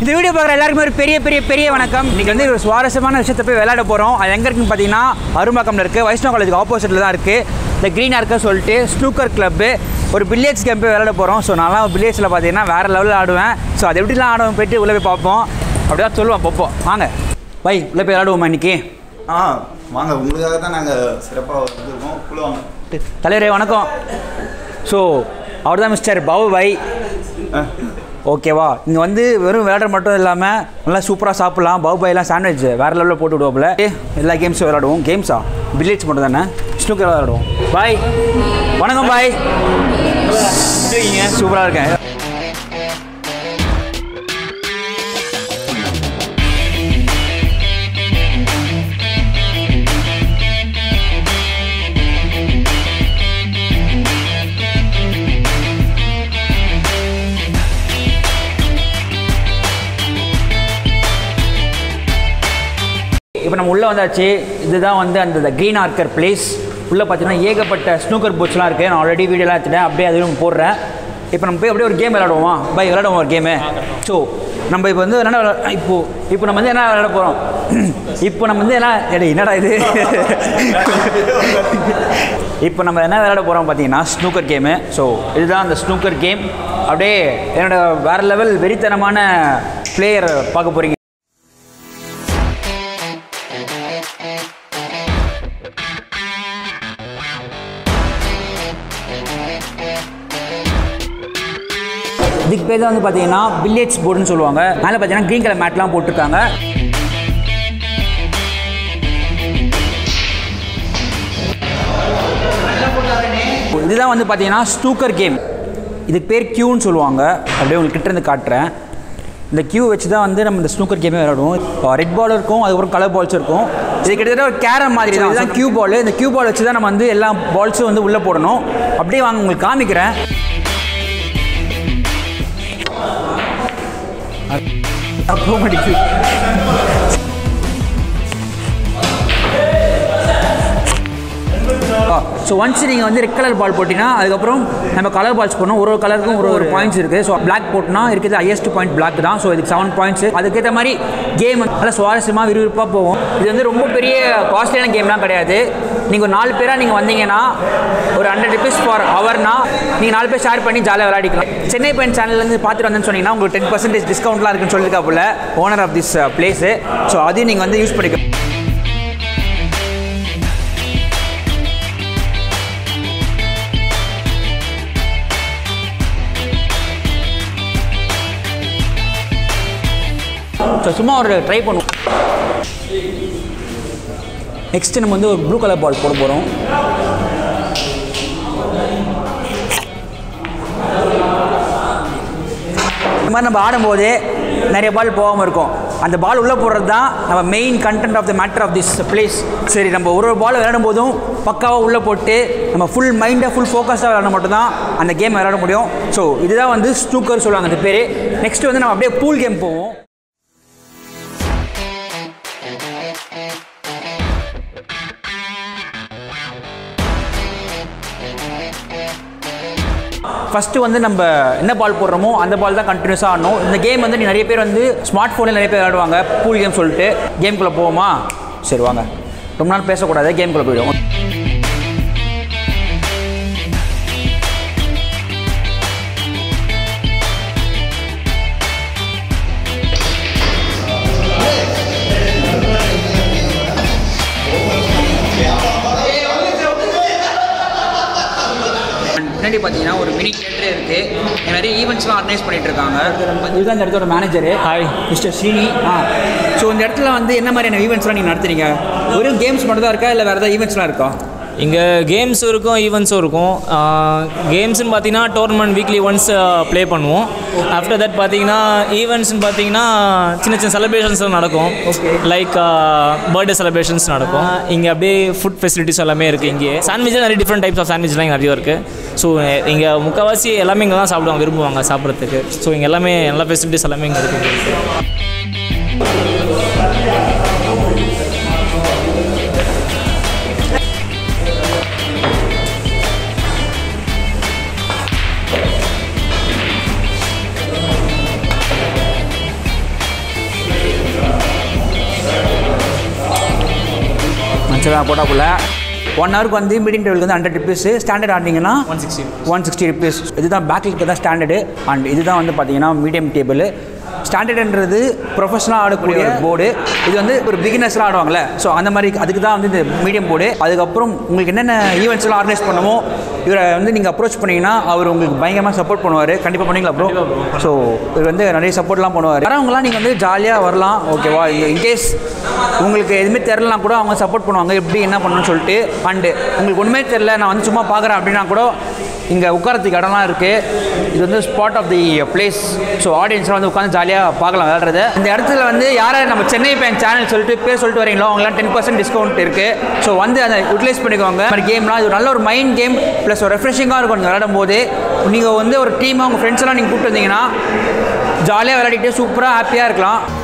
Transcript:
இந்த வீடியோ பார்க்குற எல்லாருக்குமே ஒரு பெரிய பெரிய பெரிய வணக்கம் இன்னைக்கு வந்து ஒரு சுவாரஸ்யமான விஷயத்தை போய் விளையாட போகிறோம் அது எங்கே இருக்குன்னு பார்த்தீங்கன்னா அரும்பாக்கம்ல இருக்குது வைஷ்ணவ காலேஜுக்கு ஆப்போசிட்டில் தான் இருக்குது இந்த க்ரீன் ஆர்க்க சொல்லிட்டு ஸ்னூக்கர் கிளப்பு ஒரு பில்லியர்ட்ஸ் கேம் போய் விளையாட போகிறோம் ஸோ நான்லாம் பில்லியர்ட்ஸில் பார்த்தீங்கன்னா வேறு லெவலில் ஆடுவேன் ஸோ அது எப்படிலாம் ஆடுவேன் போயிட்டு உள்ளே போய் பார்ப்போம் அப்படியே சொல்லுவோம் பார்ப்போம் வாங்க பை உள்ளே போய் விளையாடுவோமா இன்னைக்கு ஆ வாங்க உங்களுக்காக தான் நாங்கள் சிறப்பாக வந்திருக்கோம் உள்ள வாங்க தலைவரே வணக்கம் ஸோ அவர் தான் மிஸ்டர் பாபு பாய் ஓகேவா இங்கே வந்து வெறும் விளையாட மட்டும் இல்லாமல் நல்லா சூப்பராக சாப்பிட்லாம் பாபாயெல்லாம் சாண்ட்விச் வேறு லெவலில் போட்டு விடுவோம்ல எல்லா கேம்ஸும் விளையாடுவோம் கேம்ஸா பில்லியட்ஸ் மட்டும் தானே ஸ்னூக்கர் விளையாடுவோம் பாய் வணக்கம் பாய் சூப்பராக இருக்கேன் இப்போ நம்ம உள்ளே வந்தாச்சு இதுதான் வந்து அந்த க்ரீன் ஆர்க்கர் பிளேஸ் உள்ளே பார்த்தீங்கன்னா ஏகப்பட்ட ஸ்னூக்கர் போட்ஸ்லாம் இருக்குது நான் ஆல்ரெடி வீடியோலாம் எடுத்துட்டேன் அப்படியே அதுவும் போடுறேன் இப்போ நம்ம போய் அப்படியே ஒரு கேம் விளையாடுவோமா பை விளையாடுவோம் ஒரு கேமு ஸோ நம்ம இப்போ வந்து என்ன விளையா- இப்போ இப்போ நம்ம வந்து என்ன விளையாட போகிறோம் இப்போ நம்ம வந்து என்ன எடே, என்னடா இது இப்போ நம்ம என்ன விளையாட போகிறோம் பார்த்தீங்கன்னா ஸ்னூக்கர் கேமு ஸோ இதுதான் அந்த ஸ்னூக்கர் கேம் அப்படியே என்னோட வேறு லெவல் வெறித்தனமான பிளேயர் பார்க்க போகிறீங்க இதுக்கு பேர் தான் வந்து பார்த்தீங்கன்னா பில்லியட்ஸ் போர்டுன்னு சொல்லுவாங்க மேலே பார்த்தீங்கன்னா க்ரீன் கலர் மேட்லாம் போட்டிருக்காங்க இதுதான் வந்து பார்த்தீங்கன்னா ஸ்னூக்கர் கேம் இதுக்கு பேர் கியூன்னு சொல்லுவாங்க அப்படியே உங்களுக்கு கிட்ட இருந்து காட்டுறேன் இந்த கியூ வச்சு தான் வந்து நம்ம இந்த ஸ்னூக்கர் கேமே விளையாடுவோம் ரெட் பால் இருக்கும் அதுக்கப்புறம் கலர் பால்ஸ் இருக்கும் இது கிட்டத்தட்ட ஒரு கேரம் மாதிரி தான் இதுதான் கியூ பால் இந்த கியூ பால் வச்சு தான் நம்ம வந்து எல்லா பால்ஸும் வந்து உள்ளே போடணும் அப்படியே வாங்க உங்களுக்கு காமிக்கிறேன் போக மாட்டேங்குது ஸோ ஒன்ஸ் நீங்கள் வந்து ரெட் கலர் பால் போட்டிங்கன்னா அதுக்கப்புறம் நம்ம கலர் பால்ஸ் போடணும் ஒரு ஒரு கலருக்கும் ஒரு ஒரு பாயிண்ட்ஸ் இருக்குது ஸோ பிளாக் போட்டுனா இருக்கிறது ஹையஸ்ட் பாயிண்ட் பிளாக் தான் ஸோ இதுக்கு செவன் பாயிண்ட்ஸ் அதுக்கேற்ற மாதிரி கேம் நல்லா சுவாரஸ்யமாக விறுவிறுப்பாக போகும் இது வந்து ரொம்ப பெரிய காஸ்ட்லியான கேம்லாம் கிடையாது நீங்கள் ஒரு நாலு பேராக நீங்கள் வந்தீங்கன்னா ஒரு ஹண்ட்ரட் ருபீஸ் ஃபார் ஹவர்னா நீங்கள் நாலு பேர் ஷேர் பண்ணி ஜாலியாக விளையாடிக்கலாம் சென்னை பாயிண்ட் சேனல்லேருந்து பார்த்துட்டு வந்தேன்னு சொன்னீங்கன்னா உங்களுக்கு டென் பர்சன்டேஜ் டிஸ்கவுண்ட்லாம் இருக்குன்னு சொல்லியிருக்காப்புல owner of this place so அதையும் நீங்கள் வந்து யூஸ் பண்ணிக்க ஸோ சும்மா ஒரு ட்ரை பண்ணுவோம் நெக்ஸ்ட் நம்ம வந்து ஒரு ப்ளூ கலர் பால் போட போகிறோம் இந்த மாதிரி நம்ம ஆடும்போதே நிறைய பால் போகாமல் இருக்கும் அந்த பால் உள்ளே போடுறது தான் நம்ம main content of the matter of this place சரி நம்ம ஒரு ஒரு பால் விளையாடும் போதும் பக்காவாக உள்ளே போட்டு நம்ம ஃபுல் மைண்டை ஃபுல் ஃபோக்கஸாக விளையாட மட்டும்தான் அந்த கேம் விளையாட முடியும் ஸோ இதுதான் வந்து ஸ்னூக்கர் சொல்லுவாங்க அந்த பேர் நெக்ஸ்ட் வந்து நம்ம அப்படியே பூல் கேம் போவோம் ஃபஸ்ட்டு வந்து நம்ம என்ன பால் போடுறோமோ அந்த பால் தான் கண்டினியூஸாக ஆடணும் இந்த கேம் வந்து நிறைய பேர் வந்து ஸ்மார்ட் ஃபோனில் நிறைய பேர் விளையாடுவாங்க பூல் கேம் சொல்லிட்டு கேம்குள்ளே போவோமா சரி வாங்க ரொம்ப நாள் பேசக்கூடாது கேம்குள்ளே போயிடுவோம் முன்னாடி பார்த்தீங்கன்னா ஒரு மினி தேட்டரே இருக்குது நிறைய ஈவெண்ட்ஸ்லாம் ஆர்கனைஸ் பண்ணிட்டு இருக்காங்க இதுதான் இந்த இடத்தோட மேனேஜரு ஹாய் மிஸ்டர் ஸ்ரீனி ஆ ஸோ இந்த இடத்துல வந்து என்ன மாதிரியான ஈவெண்ட்ஸ்லாம் நீங்கள் நடத்துறீங்க வெறும் கேம்ஸ் மட்டும் தான் இருக்கா இல்லை வேறு ஏதாவது ஈவெண்ட்ஸ்லாம் இருக்கா இங்கே கேம்ஸும் இருக்கும் ஈவெண்ட்ஸும் இருக்கும் கேம்ஸ்னு பார்த்தீங்கன்னா டோர்னமெண்ட் வீக்லி ஒன்ஸ் ப்ளே பண்ணுவோம் ஆஃப்டர் தட் பார்த்தீங்கன்னா ஈவெண்ட்ஸ்னு பார்த்தீங்கன்னா சின்ன சின்ன செலிப்ரேஷன்ஸ் நடக்கும் லைக் பர்த்டே செலிப்ரேஷன்ஸ் நடக்கும் இங்கே அப்படியே ஃபுட் ஃபெசிலிட்டிஸ் எல்லாமே இருக்குது இங்கே சாண்ட்விச்சில் நிறைய டிஃப்ரெண்ட் டைப்ஸ் ஆஃப் சாண்ட்விச்லாம் இங்கே நிறைய இருக்குது ஸோ இங்கே முக்கால்வாசி எல்லாமே இங்கே தான் சாப்பிடுவாங்க விரும்புவாங்க சாப்பிட்றதுக்கு ஸோ இங்கே எல்லாமே எல்லா ஃபெசிலிட்டிஸ் எல்லாமே இங்கே இருக்குது எக்யூப்மெண்ட்ஸ் எல்லாம் போட்டாக்குள்ள ஒன் ஹவருக்கு வந்து மீடியம் டேபிளுக்கு வந்து ஹண்ட்ரட் ருபீஸ் ஸ்டாண்டர்ட் ஆடிங்கன்னா one sixty one sixty rupees இதுதான் பேக்கில் தான் ஸ்டாண்டர்டு அண்ட் இதுதான் வந்து பார்த்தீங்கன்னா மீடியம் டேபிள் ஸ்டாண்டர்டுன்றது ப்ரொஃபஷனலாக ஆடக்கூடிய போர்டு இது வந்து ஒரு பிகினர்ஸ்லாம் ஆடுவாங்கல்ல ஸோ அந்த மாதிரி அதுக்கு தான் வந்து இந்த மீடியம் போர்டு அதுக்கப்புறம் உங்களுக்கு என்னென்ன ஈவெண்ட்ஸ்லாம் ஆர்கனைஸ் பண்ணமோ இவரை வந்து நீங்கள் அப்ரோச் பண்ணீங்கன்னா அவர் உங்களுக்கு பயங்கரமாக சப்போர்ட் பண்ணுவார் கண்டிப்பாக பண்ணீங்களா ப்ரோ ஸோ இவர் வந்து நிறைய சப்போர்ட்லாம் பண்ணுவார் வரவங்களாம் நீங்கள் வந்து ஜாலியாக வரலாம் ஓகேவா இன்கேஸ் உங்களுக்கு எதுவுமே தெரிலனா கூட அவங்க சப்போர்ட் பண்ணுவாங்க எப்படி என்ன பண்ணணும்னு சொல்லிட்டு அண்டு உங்களுக்கு ஒன்றுமே தெரில நான் வந்து சும்மா பார்க்குறேன் அப்படின்னா கூட இங்கே உட்காரத்துக்கு இடம்லாம் இருக்குது இது வந்து spot of the place so ஆடியன்ஸ்லாம் வந்து உட்காந்து ஜாலியாக பார்க்கலாம் விளையாடுறது இந்த இடத்துல வந்து யாரை நம்ம சென்னை பேன் சேனல் சொல்லிட்டு பேர் சொல்லிட்டு வரீங்களோ அவங்களாம் டென் பர்சன்ட் டிஸ்கவுண்ட் இருக்குது ஸோ வந்து அதை யூட்டிலைஸ் பண்ணிக்கோங்க மாதிரி கேம்லாம் இது ஒரு நல்ல ஒரு மைண்ட் கேம் ப்ளஸ் ஒரு ரெஃப்ரெஷிங்காக இருக்கும் நீங்கள் விளையாடும் போது நீங்கள் வந்து ஒரு டீமாக உங்கள் ஃப்ரெண்ட்ஸ் எல்லாம் நீங்கள் கூப்பிட்டு வந்தீங்கன்னா ஜாலியாக விளையாடிட்டு சூப்பராக ஹாப்பியாக இருக்கலாம்